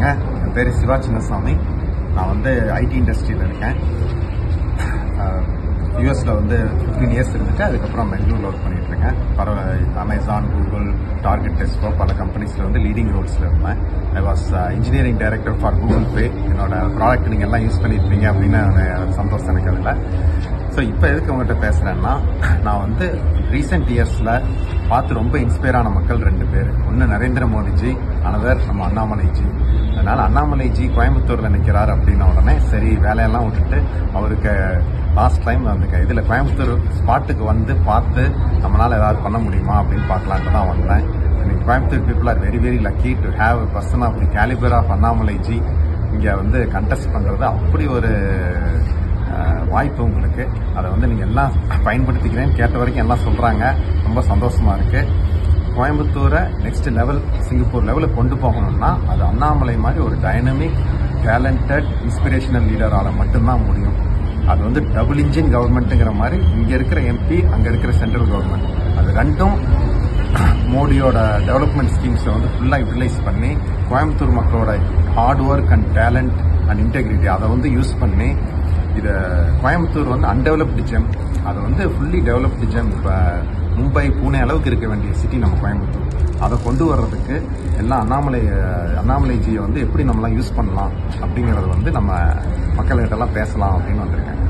வணக்கங்க என் பேர் சிவா சின்னசாமி நான் வந்து ஐடி இண்டஸ்ட்ரியில் இருக்கேன் யூஎஸில் வந்து ஃபிஃப்டீன் இயர்ஸ் இருந்துட்டு அதுக்கப்புறம் பெங்களூரில் ஒர்க் பண்ணிட்டு இருக்கேன் பரவ அமேசான் கூகுள் டார்கெட் டெஸ்டோ பல கம்பெனிஸில் வந்து லீடிங் ரோல்ஸில் இருந்தேன் I was engineering director for Google Pay என்னோட ப்ராடக்ட் நீங்கள் எல்லாம் யூஸ் பண்ணியிருப்பீங்க அப்படின்னு எனக்கு சந்தோஷம் எனக்கு அதில் ஸோ இப்போ எதுக்கு உங்கள்கிட்ட பேசுகிறேன்னா நான் வந்து ரீசெண்ட் இயர்ஸில் பார்த்து ரொம்ப இன்ஸ்பயர் ஆன மக்கள் ரெண்டு பேர் ஒன்று நரேந்திர மோடிஜி அனதர் நம்ம அண்ணாமலைஜி அதனால அண்ணாமலைஜி கோயம்புத்தூரில் நிற்கிறார் அப்படின்ன உடனே சரி வேலையெல்லாம் விட்டுட்டு அவருக்கு லாஸ்ட் டைம் அந்த இதில் கோயம்புத்தூர் ஸ்பாட்டுக்கு வந்து பார்த்து நம்மளால் ஏதாவது பண்ண முடியுமா அப்படின்னு பார்க்கலான்ட்டு தான் வந்தேன் இன்னைக்கு Coimbatore people are very very lucky to have a person of the calibre of Annamalaiji இங்கே வந்து கண்டெஸ்ட் பண்ணுறது அப்படி ஒரு அஹ், வாய்ப்பு உங்களுக்கு அதை வந்து நீங்கள் எல்லாம் பயன்படுத்திக்கிறேன்னு கேட்ட வரைக்கும் எல்லாம் சொல்கிறாங்க ரொம்ப சந்தோஷமாக இருக்குது கோயம்புத்தூரை நெக்ஸ்ட் லெவல் சிங்கப்பூர் லெவலுக்கு கொண்டு போகணும்னா அது அண்ணாமலை மாதிரி ஒரு டைனமிக் டேலண்டட் இன்ஸ்பிரேஷனல் லீடரால் மட்டும்தான் முடியும் அது வந்து டபுள் இன்ஜின் கவர்மெண்ட்டுங்கிற மாதிரி இங்கே இருக்கிற எம்பி அங்கே இருக்கிற சென்ட்ரல் கவர்மெண்ட் அது ரெண்டும் மோடியோட டெவலப்மெண்ட் ஸ்கீம்ஸை வந்து ஃபுல்லாக யூட்டிலைஸ் பண்ணி கோயம்புத்தூர் மக்களோட hard work and talent and integrity அதை வந்து யூஸ் பண்ணி இதை கோயம்புத்தூர் வந்து அன்டெவலப்டு ஜெம் அது வந்து ஃபுல்லி டெவலப்டு ஜெம் இப்போ மும்பை பூனே அளவுக்கு இருக்க வேண்டிய சிட்டி நம்ம கோயம்புத்தூர் அதை கொண்டு வர்றதுக்கு எல்லாம் அண்ணாமலை அண்ணாமலைஜியை வந்து எப்படி நம்மளாம் யூஸ் பண்ணலாம் அப்படிங்கிறத வந்து நம்ம மக்கள்கிட்ட எல்லாம் பேசலாம் அப்படின்னு வந்திருக்கேன்